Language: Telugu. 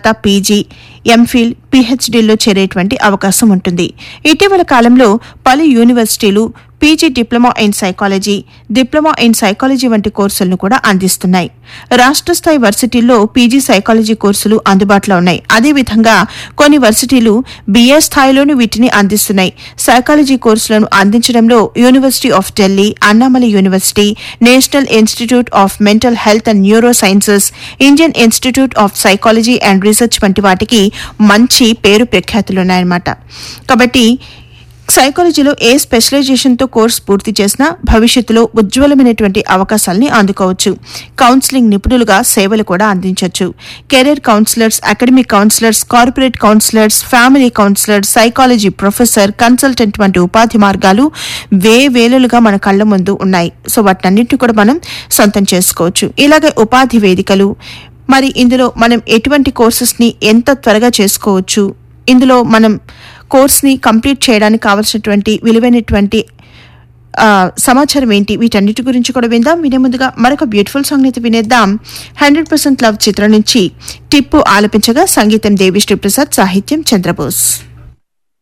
తర్వాత పీజీ ఎంఫిల్ పీహెచ్డీల్లో చేరేటువంటి అవకాశం ఉంటుంది ఇటీవల కాలంలో పలు యూనివర్సిటీలు PG diploma in psychology diploma in psychology వంటి కోర్సులను కూడా అందిస్తున్నాయి రాష్ట్ర స్థాయి వర్సిటీల్లో పీజీ సైకాలజీ కోర్సులు అందుబాటులో ఉన్నాయి అదేవిధంగా కొన్ని వర్సిటీలు బీఏ స్థాయిలోనూ వీటిని అందిస్తున్నాయి సైకాలజీ కోర్సులను అందించడంలో university of Delhi Annamalai university national institute of mental health and neuro sciences Indian institute of psychology and research వంటి వాటికి మంచి పేరు ప్రఖ్యాతులున్నాయన్నమాట కాబట్టి సైకాలజీలో ఏ స్పెషలైజేషన్తో కోర్స్ పూర్తి చేసినా భవిష్యత్తులో ఉజ్వలమైనటువంటి అవకాశాలని అందుకోవచ్చు కౌన్సిలింగ్ నిపుణులుగా సేవలు కూడా అందించవచ్చు career counsellors academic counsellors corporate counsellors family counsellor psychology professor consultant వంటి ఉపాధి మార్గాలు వేవేలుగా మన కళ్ళ ముందు ఉన్నాయి సో వాటన్నిటిని కూడా మనం సొంతం చేసుకోవచ్చు ఇలాగే ఉపాధి వేదికలు మరి ఇందులో మనం ఎటువంటి కోర్సెస్ని ఎంత త్వరగా చేసుకోవచ్చు ఇందులో మనం కోర్స్ని కంప్లీట్ చేయడానికి కావాల్సినటువంటి విలువైనటువంటి ఆ, సమాచారం ఏంటి వీటన్నిటి గురించి కూడా విందాం వినే ముందుగా మరొక బ్యూటిఫుల్ సాంగ్ అయితే వినేద్దాం హండ్రెడ్ పర్సెంట్ లవ్ చిత్రం నుంచి టిప్పు ఆలపించగా సంగీతం దేవిశ్రీ ప్రసాద్ సాహిత్యం చంద్రబోస్